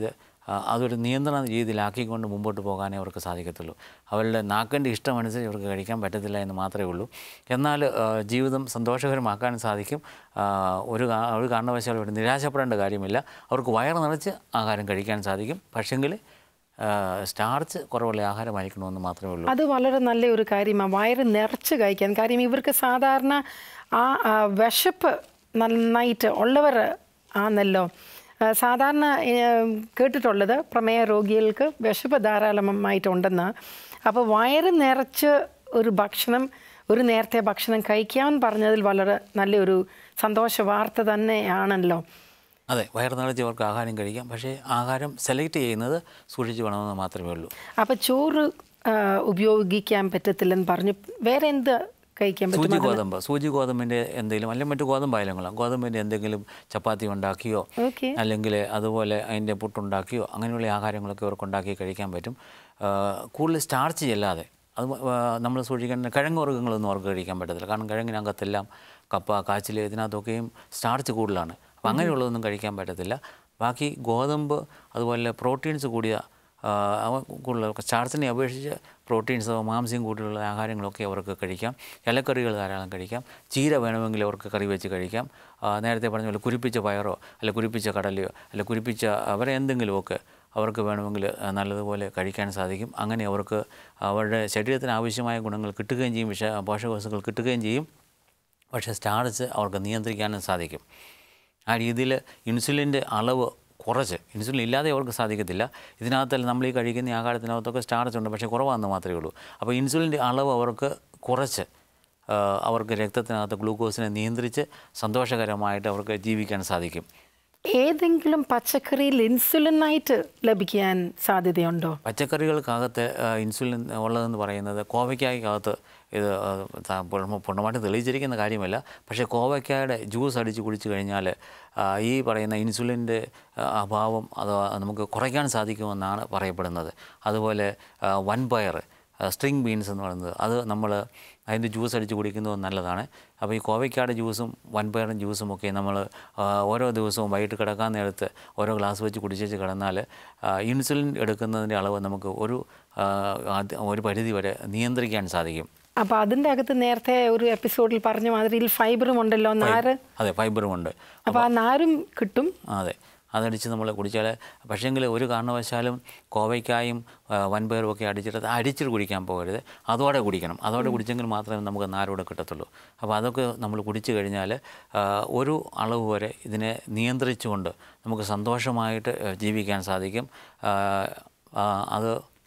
ആ, അതൊരു നിയന്ത്രണ രീതിയിലാക്കിക്കൊണ്ട് മുമ്പോട്ട് പോകാനേ അവർക്ക് സാധിക്കത്തുള്ളൂ അവരുടെ നാക്കിൻ്റെ ഇഷ്ടമനുസരിച്ച് അവർക്ക് കഴിക്കാൻ പറ്റത്തില്ല എന്ന് മാത്രമേ ഉള്ളൂ എന്നാൽ ആ, ജീവിതം സന്തോഷകരമാക്കാൻ സാധിക്കും ആ, ഒരു കാ- ഒരു കാരണവശാലും ഇവിടെ നിരാശപ്പെടേണ്ട കാര്യമില്ല അവർക്ക് വയറ് നിറച്ച് ആഹാരം കഴിക്കാൻ സാധിക്കും പക്ഷെങ്കിൽ സ്റ്റാർച്ച് കുറവുള്ള ആഹാരമായിരിക്കണമെന്ന് മാത്രമേ ഉള്ളൂ അത് വളരെ നല്ല ഒരു കാര്യമാണ് വയറ് നിറച്ച് കഴിക്കാൻ കാര്യം ഇവർക്ക് സാധാരണ ആ ആ, വിശപ്പ് നന്നായിട്ട് ഉള്ളവർ ആണല്ലോ ആ, സാധാരണ ഏ, കേട്ടിട്ടുള്ളത് പ്രമേയ രോഗികൾക്ക് വിശപ്പ് ധാരാളമായിട്ടുണ്ടെന്ന് അപ്പോൾ വയറ് നിറച്ച് ഒരു ഭക്ഷണം ഒരു നേരത്തെ ഭക്ഷണം കഴിക്കാൻ പറഞ്ഞതിൽ വളരെ നല്ലൊരു സന്തോഷ വാർത്ത തന്നെയാണല്ലോ അതെ വയറ് നിറച്ച് അവർക്ക് ആഹാരം കഴിക്കാം പക്ഷേ ആഹാരം സെലക്ട് ചെയ്യുന്നത് സൂക്ഷിച്ച് വേണമെന്ന് മാത്രമേ ഉള്ളൂ അപ്പോൾ ചോറ് ആ, ഉപയോഗിക്കാൻ പറ്റത്തില്ലെന്ന് പറഞ്ഞു വേറെ എന്ത് കഴിക്കാൻ പറ്റും സൂചി ഗോതമ്പ് സൂചി ഗോതമ്പിൻ്റെ എന്തെങ്കിലും അല്ലെങ്കിൽ മറ്റു ഗോതമ്പായാലും കൊള്ളാം ഗോതമ്പിൻ്റെ എന്തെങ്കിലും ചപ്പാത്തി ഉണ്ടാക്കിയോ ഓക്കെ അല്ലെങ്കിൽ അതുപോലെ അതിൻ്റെ പുട്ടുണ്ടാക്കിയോ അങ്ങനെയുള്ള ആഹാരങ്ങളൊക്കെ അവർക്ക് ഉണ്ടാക്കി കഴിക്കാൻ പറ്റും ആ, കൂടുതൽ സ്റ്റാർച്ച് ചെല്ലാതെ അത് നമ്മൾ സൂക്ഷിക്കേണ്ട കിഴങ്ങ് വർഗ്ഗങ്ങളൊന്നും അവർക്ക് കഴിക്കാൻ പറ്റത്തില്ല കാരണം കിഴങ്ങിനകത്തെല്ലാം കപ്പ കാച്ചിൽ ഇതിനകത്തൊക്കെയും സ്റ്റാർച്ച് കൂടുതലാണ് അപ്പോൾ അങ്ങനെയുള്ളതൊന്നും കഴിക്കാൻ പറ്റത്തില്ല ബാക്കി ഗോതമ്പ് അതുപോലെ പ്രോട്ടീൻസ് കൂടിയ ആ, അവ കൂടുതൽ സ്റ്റാർച്ചിനെ അപേക്ഷിച്ച് പ്രോട്ടീൻസോ മാംസ്യം കൂടിയുള്ള ആഹാരങ്ങളൊക്കെ അവർക്ക് കഴിക്കാം ഇലക്കറികൾ ധാരാളം കഴിക്കാം ചീര വേണമെങ്കിൽ അവർക്ക് കറി വെച്ച് കഴിക്കാം ആ, നേരത്തെ പറഞ്ഞ പോലെ കുരിപ്പിച്ച പയറോ അല്ല കുരിപ്പിച്ച കടലയോ അല്ല കുരിപ്പിച്ച അവരെ എന്തെങ്കിലുമൊക്കെ അവർക്ക് വേണമെങ്കിൽ ആ, നല്ലതുപോലെ കഴിക്കാൻ സാധിക്കും അങ്ങനെ അവർക്ക് അവരുടെ ശരീരത്തിന് ആവശ്യമായ ഗുണങ്ങൾ കിട്ടുകയും ചെയ്യും വിഷ പോഷകവസ്തുക്കൾ കിട്ടുകയും ചെയ്യും പക്ഷേ സ്റ്റാർച്ച് അവർക്ക് നിയന്ത്രിക്കാനും സാധിക്കും ആ രീതിയിൽ ഇൻസുലിൻ്റെ അളവ് കുറച്ച് ഇൻസുലിൻ ഇല്ലാതെ അവർക്ക് സാധിക്കത്തില്ല ഇതിനകത്തല്ല നമ്മൾ ഈ കഴിക്കുന്ന ഈ ആഹാരത്തിനകത്തൊക്കെ സ്റ്റാർച്ച് ഉണ്ട് പക്ഷേ കുറവാണെന്ന് മാത്രമേ ഉള്ളൂ അപ്പോൾ ഇൻസുലിൻ്റെ അളവ് അവർക്ക് കുറച്ച് ആ, അവർക്ക് രക്തത്തിനകത്ത് ഗ്ലൂക്കോസിനെ നിയന്ത്രിച്ച് സന്തോഷകരമായിട്ട് അവർക്ക് ജീവിക്കാൻ സാധിക്കും ഏതെങ്കിലും പച്ചക്കറിയിൽ ഇൻസുലിനായിട്ട് ലഭിക്കാൻ സാധ്യതയുണ്ടോ പച്ചക്കറികൾക്കകത്ത് ആ, ഇൻസുലിൻ ഉള്ളതെന്ന് പറയുന്നത് കോവയ്ക്കായ്ക്കകത്ത് ഇത് ആ, ത- പൂർണ്ണ- പൂർണ്ണമായിട്ട് തെളിയിച്ചിരിക്കുന്ന കാര്യമല്ല പക്ഷേ കോവയ്ക്കായുടെ ജ്യൂസ് അടിച്ച് കുടിച്ചു കഴിഞ്ഞാൽ ആ, ഈ പറയുന്ന ഇൻസുലിൻ്റെ ആ, അഭാവം അത് നമുക്ക് കുറയ്ക്കാൻ സാധിക്കുമെന്നാണ് പറയപ്പെടുന്നത് അതുപോലെ ആ, വൻപയർ സ്ട്രിങ് ബീൻസ് എന്ന് പറയുന്നത് അത് നമ്മൾ അതിൻ്റെ ജ്യൂസ് അടിച്ച് കുടിക്കുന്നത് നല്ലതാണ് അപ്പോൾ ഈ കോവയ്ക്കാട് ജ്യൂസും വൻപയറും ജ്യൂസും ഒക്കെ നമ്മൾ ഓരോ ദിവസവും വൈകിട്ട് കിടക്കാൻ നേരത്ത് ഓരോ ഗ്ലാസ് വെച്ച് കുടിച്ചേച്ച് കിടന്നാൽ ആ, ഇൻസുലിൻ എടുക്കുന്നതിൻ്റെ അളവ് നമുക്ക് ഒരു ആ, അത് ഒരു പരിധി വരെ നിയന്ത്രിക്കാൻ സാധിക്കും അപ്പോൾ അതിൻ്റെ അകത്ത് നേരത്തെ ഒരു എപ്പിസോഡിൽ പറഞ്ഞ മാതിരി ഫൈബറും ഉണ്ടല്ലോ നാര് അതെ ഫൈബറുമുണ്ട് അപ്പോൾ ആ നാരും കിട്ടും അതെ അതടിച്ച് നമ്മൾ കുടിച്ചാൽ പക്ഷേങ്കിൽ ഒരു കാരണവശാലും കോവയ്ക്കായും ആ, വൻപയറും ഒക്കെ അടിച്ചിട്ട് അത് അടിച്ചിട്ട് കുടിക്കാൻ പോകരുത് അതോടെ കുടിക്കണം അതോടെ കുടിച്ചെങ്കിൽ മാത്രമേ നമുക്ക് നാരോടെ കിട്ടത്തുള്ളൂ അപ്പോൾ അതൊക്കെ നമ്മൾ കുടിച്ചു കഴിഞ്ഞാൽ ആ, ഒരു അളവ് വരെ ഇതിനെ നിയന്ത്രിച്ചുകൊണ്ട് നമുക്ക് സന്തോഷമായിട്ട് ആ, ജീവിക്കാൻ സാധിക്കും ആ, ആ, അത്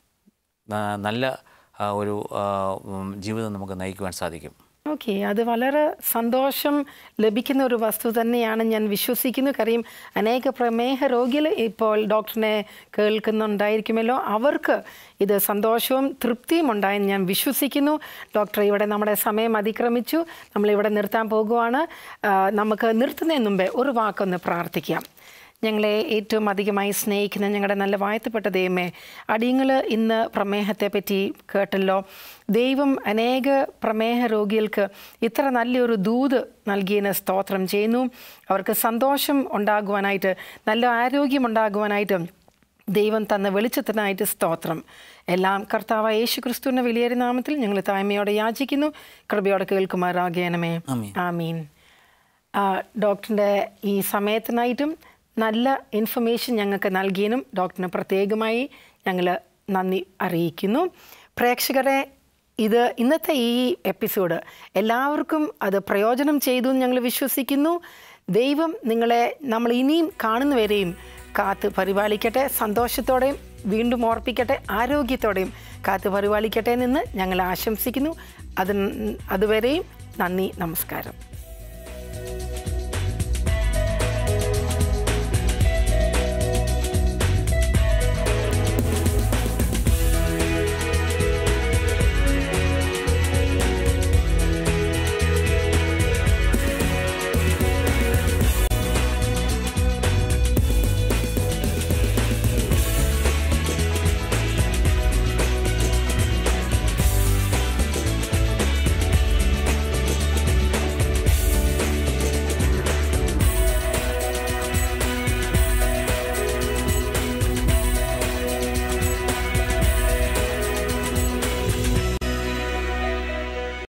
ന- നല്ല ആ, ഒരു ആ, ഉം, ജീവിതം നമുക്ക് നയിക്കുവാൻ സാധിക്കും ഓക്കെ അത് വളരെ സന്തോഷം ലഭിക്കുന്ന ഒരു വസ്തു തന്നെയാണ് ഞാൻ വിശ്വസിക്കുന്നു കാര്യം അനേക പ്രമേഹ രോഗികൾ ഇപ്പോൾ ഡോക്ടറിനെ കേൾക്കുന്നുണ്ടായിരിക്കുമല്ലോ അവർക്ക് ഇത് സന്തോഷവും തൃപ്തിയും ഉണ്ടായെന്ന് ഞാൻ വിശ്വസിക്കുന്നു ഡോക്ടർ ഇവിടെ നമ്മുടെ സമയം അതിക്രമിച്ചു നമ്മളിവിടെ നിർത്താൻ പോകുവാണ് ആ, നമുക്ക് നിർത്തുന്നതിന് മുമ്പേ ഒരു വാക്കൊന്ന് പ്രാർത്ഥിക്കാം ഞങ്ങളെ ഏറ്റവും അധികമായി സ്നേഹിക്കുന്ന ഞങ്ങളുടെ നല്ല വാഴ്ത്തപ്പെട്ട ദൈവമേ അടിയങ്ങൾ ഇന്ന് പ്രമേഹത്തെ പറ്റി കേട്ടല്ലോ ദൈവം അനേക പ്രമേഹ രോഗികൾക്ക് ഇത്ര നല്ലൊരു ദൂത് നൽകിയതിന് സ്തോത്രം ചെയ്യുന്നു അവർക്ക് സന്തോഷം ഉണ്ടാകുവാനായിട്ട് നല്ല ആരോഗ്യം ഉണ്ടാകുവാനായിട്ട് ദൈവം തന്ന വെളിച്ചത്തിനായിട്ട് സ്തോത്രം എല്ലാം കർത്താവ് യേശു ക്രിസ്തുവിൻ്റെ വിലയേറിയ നാമത്തിൽ ഞങ്ങൾ താഴ്മയോടെ യാചിക്കുന്നു കൃപയോടെ കേൾക്കുമാറാകണമേ ആമീൻ. ആമീൻ ആ, ഡോക്ടറിൻ്റെ ഈ സമയത്തിനായിട്ടും നല്ല ഇൻഫർമേഷൻ ഞങ്ങൾക്ക് നൽകിയതിനും ഡോക്ടറിന് പ്രത്യേകമായി ഞങ്ങൾ നന്ദി അറിയിക്കുന്നു പ്രേക്ഷകരെ ഇത് ഇന്നത്തെ ഈ എപ്പിസോഡ് എല്ലാവർക്കും അത് പ്രയോജനം ചെയ്തു എന്ന് ഞങ്ങൾ വിശ്വസിക്കുന്നു ദൈവം നിങ്ങളെ നമ്മൾ ഇനിയും കാണുന്നവരെയും കാത്ത് പരിപാലിക്കട്ടെ സന്തോഷത്തോടെയും വീണ്ടും ഓർപ്പിക്കട്ടെ ആരോഗ്യത്തോടെയും കാത്ത് പരിപാലിക്കട്ടെ എന്ന് ഞങ്ങൾ ആശംസിക്കുന്നു അത് അതുവരെയും നന്ദി നമസ്കാരം